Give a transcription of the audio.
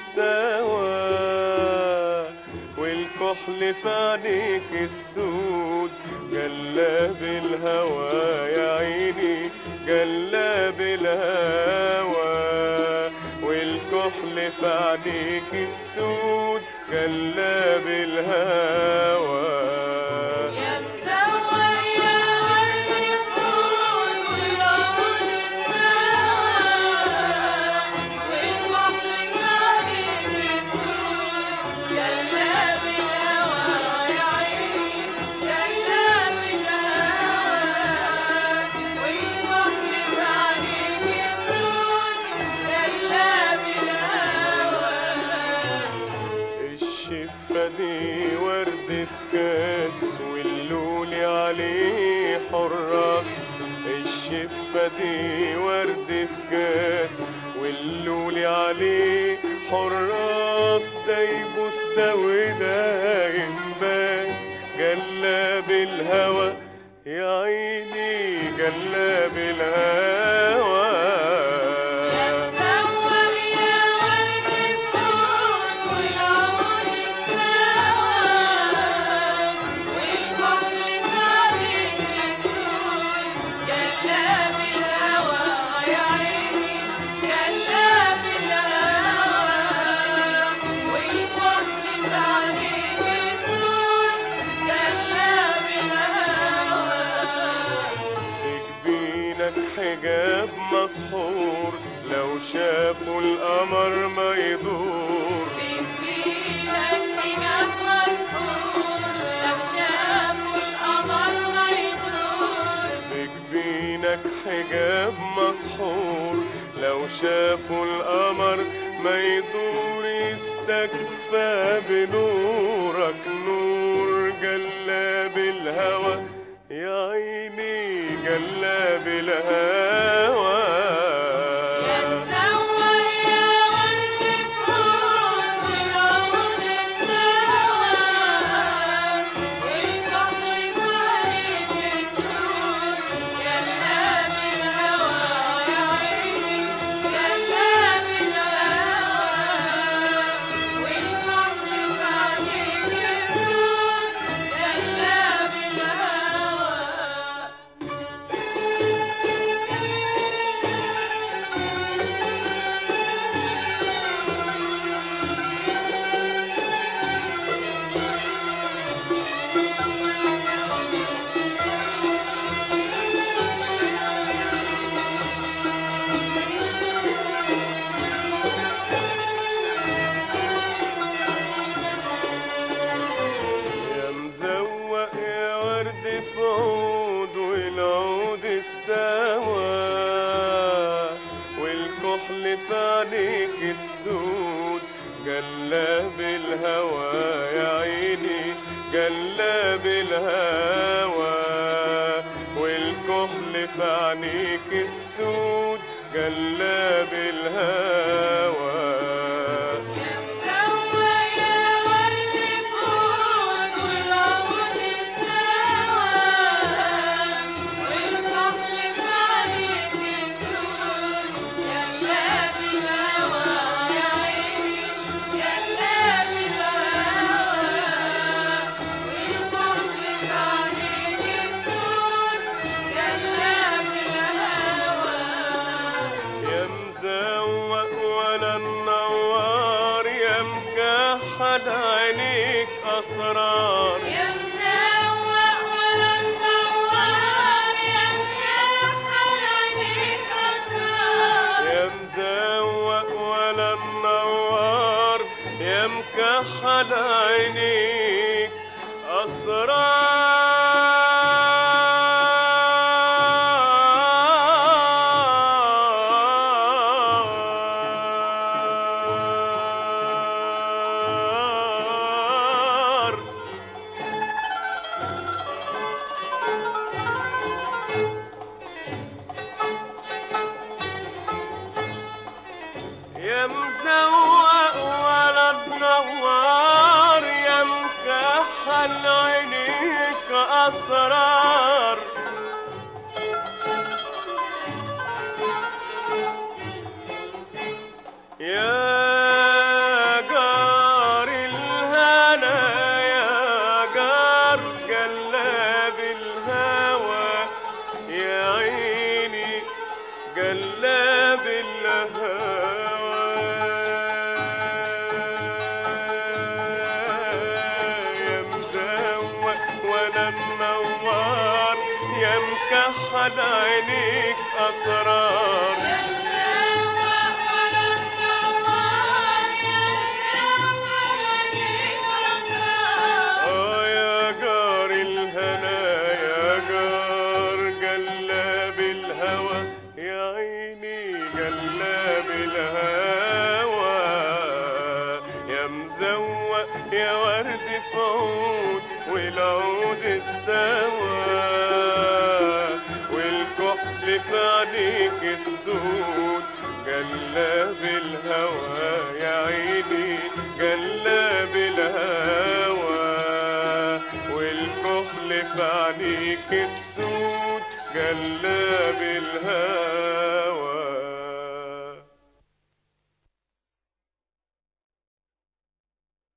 استوى والكحل في عينيك السود جلاب الهوى يا عيني جلاب الهوى والكحل في عينيك السود جلاب الهوى يا مسوى يا ورد الفول والعود الشفة دي ورد في كاس واللولي عليه حراس ده يبوس ده وده ينبان جلاب الهوى يا عيني جلاب الهوى يتزوج يا ورد الفول والعود السواد والكحل عليك الفول جلاب الهوى يا عيني جلاب الهوى والكحل عليك الفول جلاب الهوى تكبينك حجاب مسحور لو شافوا القمر ما يدور بيديلك حجاب مسحور لو شافوا القمر ما يدور تكبينك حجاب مسحور لو شافوا القمر ما يدور يستكفى بنورك نور جلاب الهوى يا عيني جلاب الهوى يتزوج يا ورد الفول والعود السواد والكحل عليك الفول جلاب الهوى يا عيني جلاب الهوى والكحل عليك الفول جلاب الهوى يا مزوق يا ورد في عود والعود استوى والكحل في عينيك السود جلاب الهوى يا عيني جلاب الهوى والكحل في عينيك السود جلاب الهوى يتزوج يا ورد الفول والعود السواد والكحل عليك الفول جلاب الهوى يا عيني جلاب الهوى والكحل عليك الفول جلاب الهوى يا مزوق ولا النوار يا مكحل عينيك اسرار يا منوق ولا منور يا مكحل عينيك أسرار يا مزوق ولا النوار يا مكحل عينيك أسرار يا مزوق ولا النوار يا مكحل عينيك أسرار يا كحل عينيك أسرار آه يا جار الهنا يا جار جلاب الهوى يا عيني جلاب الهوى يا مزوق يا ورد في عود والعود استوى والكحل في عينيك السود جلاب الهوى يا عيني جلاب الهوى والكحل في عينيك السود جلاب الهوى